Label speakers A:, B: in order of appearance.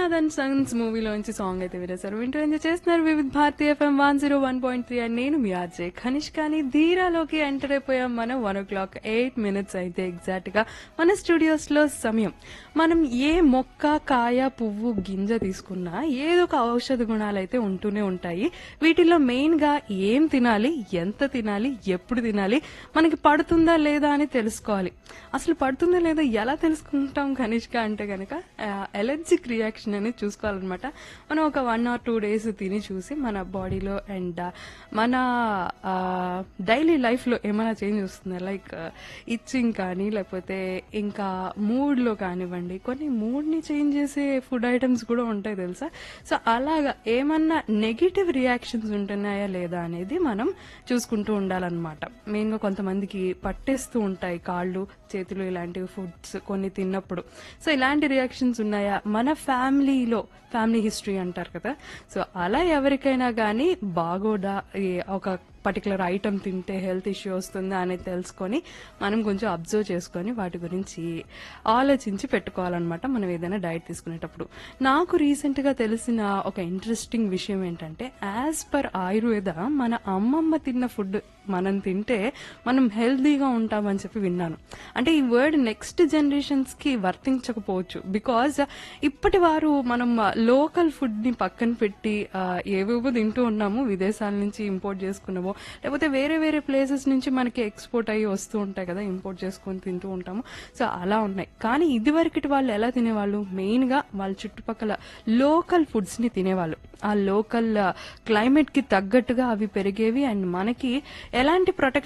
A: Srinath and sons మూవీలోంచి song అయితే వినేశారు వింటూ ఎంజాయ్ చేస్తున్నారు Vividh Bharati FM one zero one point three and నేను మీ ఆర్జే ఖనిష్ కానీ ధీరాలోకి ఎంటర్ అయిపోయాం మనం one o'clock eight minutes అయితే ఎగ్జాక్ట్ గా మన స్టూడియోస్ లో సమయం మనం ఏ మొక్క కాయ పువ్వు గింజ తీసుకున్నా ఏదో ఒక ఔషధ గుణాలు అయితే ఉంటూనే ఉంటాయి వీటిల్లో మెయిన్ గా ఏం తినాలి ఎంత తినాలి ఎప్పుడు తినాలి మనకి పడుతుందా లేదా అని తెలుసుకోవాలి అసలు పడుతుందా లేదా ఎలా తెలుసుకుంటాం కనిష్క అంటే కనుక ఎలర్జిక్ రియాక్షన్ అనేది చూసుకోవాలన్నమాట మనం ఒక వన్ ఆర్ టూ డేస్ తిని చూసి మన బాడీలో అండ్ మన డైలీ లైఫ్లో ఏమైనా చేంజ్ వస్తుందా లైక్ ఇచ్చింగ్ కానీ లేకపోతే ఇంకా మూడ్లో కానివ్వండి కొన్ని మూడ్ని చేంజ్ చేసే ఫుడ్ ఐటమ్స్ కూడా ఉంటాయి తెలుసా సో అలాగా ఏమన్నా నెగిటివ్ రియాక్షన్స్ ఉంటున్నాయా లేదా అనేది మనం చూసుకుంటూ ఉండాలన్నమాట మెయిన్గా కొంతమందికి పట్టేస్తూ ఉంటాయి కాళ్ళు చేతులు ఇలాంటివి ఫుడ్స్ కొన్ని తిన్నప్పుడు సో ఇలాంటి రియాక్షన్స్ ఉన్నాయా మన ఫ్యామిలీలో ఫ్యామిలీ హిస్టరీ అంటారు కదా సో అలా ఎవరికైనా కానీ బాగోదా ఈ ఒక పర్టికులర్ ఐటమ్ తింటే హెల్త్ ఇష్యూ వస్తుందా అనేది తెలుసుకొని మనం కొంచెం అబ్జర్వ్ చేసుకొని వాటి గురించి ఆలోచించి పెట్టుకోవాలన్నమాట మనం ఏదైనా డైట్ తీసుకునేటప్పుడు నాకు రీసెంట్ గా తెలిసిన ఒక ఇంట్రెస్టింగ్ విషయం ఏంటంటే యాజ్ పర్ ఆయుర్వేద మన అమ్మమ్మ తిన్న ఫుడ్ మనం తింటే మనం హెల్తీగా ఉంటామని చెప్పి విన్నాను అంటే ఈ వర్డ్ నెక్స్ట్ జనరేషన్స్ కి వర్తించకపోవచ్చు బికాజ్ ఇప్పటి వారు మనం లోకల్ ఫుడ్ ని పక్కన పెట్టి ఆ, ఏవేవో తింటూ ఉన్నాము విదేశాల నుంచి ఇంపోర్ట్ చేసుకున్నామో లేకపోతే వేరే వేరే ప్లేసెస్ నుంచి మనకి ఎక్స్పోర్ట్ అయ్యి వస్తూ ఉంటాయి కదా ఇంపోర్ట్ చేసుకొని తింటూ ఉంటాము సో అలా ఉన్నాయి కానీ ఇదివరకటి వాళ్ళు ఎలా తినేవాళ్ళు మెయిన్ గా వాళ్ళ చుట్టుపక్కల లోకల్ ఫుడ్స్ ని తినేవాళ్ళు ఆ లోకల్ క్లైమేట్ కి తగ్గట్టుగా అవి పెరిగేవి అండ్ మనకి ఎలాంటి ప్రొటెక్షన్